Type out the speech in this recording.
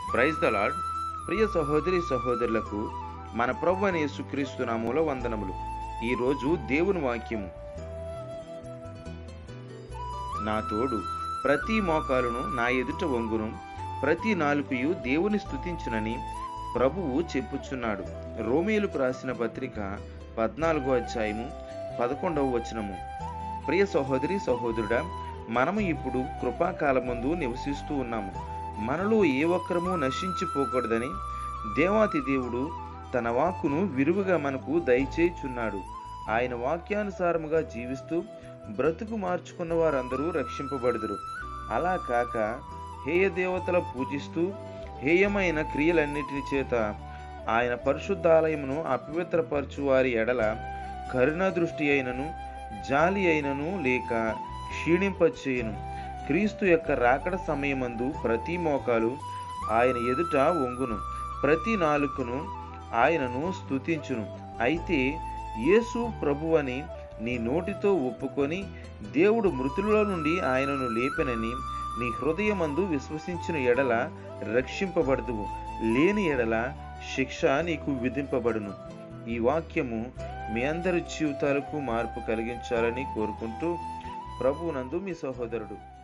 praise the lord ప్రియ సహోదరి సహోదరులకు మన ప్రభు అనే యేసుక్రీస్తు నామములో వందనములు ఈరోజు దేవుని వాక్యము నా తోడు ప్రతి మోకాలును నా ఎదుట వంగును ప్రతి నాలుకయు దేవుని స్తుతించునని ప్రభువు చెప్పుచున్నాడు రోమేలుకు రాసిన పత్రిక పద్నాలుగో అధ్యాయము పదకొండవ వచనము ప్రియ సహోదరి సహోదరుడా మనము ఇప్పుడు కృపాకాలమందు నివసిస్తూ ఉన్నాము మనలో ఏ ఒక్కరము నశించిపోకూడదని దేవాతి దేవుడు తన వాక్కును విరువుగా మనకు దయచేయుచున్నాడు ఆయన వాక్యానుసారముగా జీవిస్తూ బ్రతుకు మార్చుకున్న వారందరూ రక్షింపబడుదురు అలా కాక హేయ దేవతల పూజిస్తూ హేయమైన క్రియలన్నిటి చేత ఆయన పరిశుద్ధాలయమును అపవిత్రపరచు వారి ఎడల కరుణ దృష్టి అయినను జాలి అయినను లేక క్షీణింపచేయను క్రీస్తు యొక్క రాకడ సమయమందు ప్రతి మోకాలు ఆయన ఎదుట వంగును ప్రతి నాలుకను ఆయనను స్తుతించును అయితే యేసు ప్రభువని నీ నోటితో ఒప్పుకొని దేవుడు మృతులలో నుండి ఆయనను లేపెనని నీ హృదయమందు విశ్వసించిన ఎడల రక్షింపబడదువు లేని ఎడల శిక్ష నీకు విధింపబడును ఈ వాక్యము మీ అందరి జీవితాలకు మార్పు కలిగించాలని కోరుకుంటూ ప్రభువునందు మీ సహోదరుడు